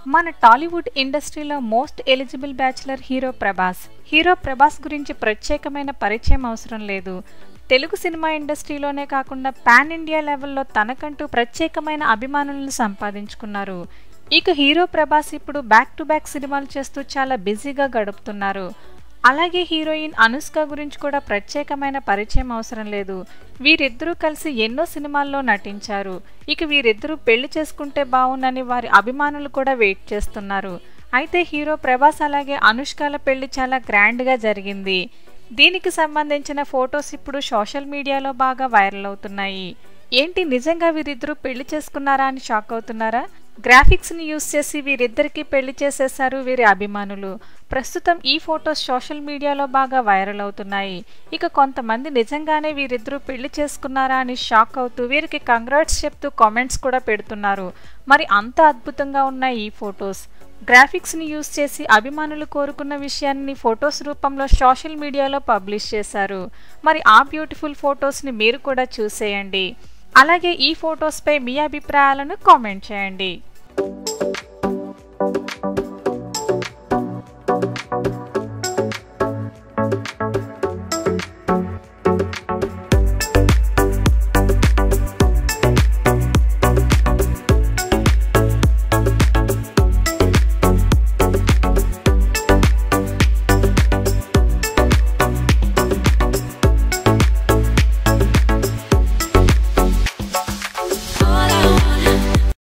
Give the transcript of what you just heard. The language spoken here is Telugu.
మన టాలీవుడ్ ఇండస్ట్రీలో most eligible bachelor hero Prabhas hero Prabhas గురించి ప్రత్యేకమైన పరిచయం అవసరం లేదు తెలుగు సినిమా ఇండస్ట్రీలోనే కాకుండా పాన్ ఇండియా లెవెల్లో తనకంటూ ప్రత్యేకమైన అభిమానులను సంపాదించుకున్నారు ఇక హీరో ప్రభాస్ ఇప్పుడు బ్యాక్ టు బ్యాక్ సినిమాలు చేస్తూ చాలా బిజీగా గడుపుతున్నారు అలాగే హీరోయిన్ అనుష్క గురించి కూడా ప్రత్యేకమైన పరిచయం అవసరం లేదు వీరిద్దరూ కలిసి ఎన్నో సినిమాల్లో నటించారు ఇక వీరిద్దరూ పెళ్లి చేసుకుంటే బాగుందని వారి అభిమానులు కూడా వెయిట్ చేస్తున్నారు అయితే హీరో ప్రభాస్ అలాగే అనుష్కల పెళ్లి చాలా గ్రాండ్గా జరిగింది దీనికి సంబంధించిన ఫొటోస్ ఇప్పుడు సోషల్ మీడియాలో బాగా వైరల్ అవుతున్నాయి ఏంటి నిజంగా వీరిద్దరూ పెళ్లి చేసుకున్నారా అని షాక్ అవుతున్నారా గ్రాఫిక్స్ ని యూస్ చేసి వీరిద్దరికి పెళ్లి చేసేశారు వీరి అభిమానులు ప్రస్తుతం ఈ ఫొటోస్ సోషల్ మీడియాలో బాగా వైరల్ అవుతున్నాయి ఇక కొంతమంది నిజంగానే వీరిద్దరూ పెళ్లి చేసుకున్నారా అని షాక్ అవుతూ వీరికి కంగ్రాట్స్ చెప్తూ కామెంట్స్ కూడా పెడుతున్నారు మరి అంత అద్భుతంగా ఉన్నాయి ఈ ఫొటోస్ గ్రాఫిక్స్ని యూస్ చేసి అభిమానులు కోరుకున్న విషయాన్ని ఫొటోస్ రూపంలో సోషల్ మీడియాలో పబ్లిష్ చేశారు మరి ఆ బ్యూటిఫుల్ ఫొటోస్ని మీరు కూడా చూసేయండి అలాగే ఈ ఫొటోస్పై మీ అభిప్రాయాలను కామెంట్ చేయండి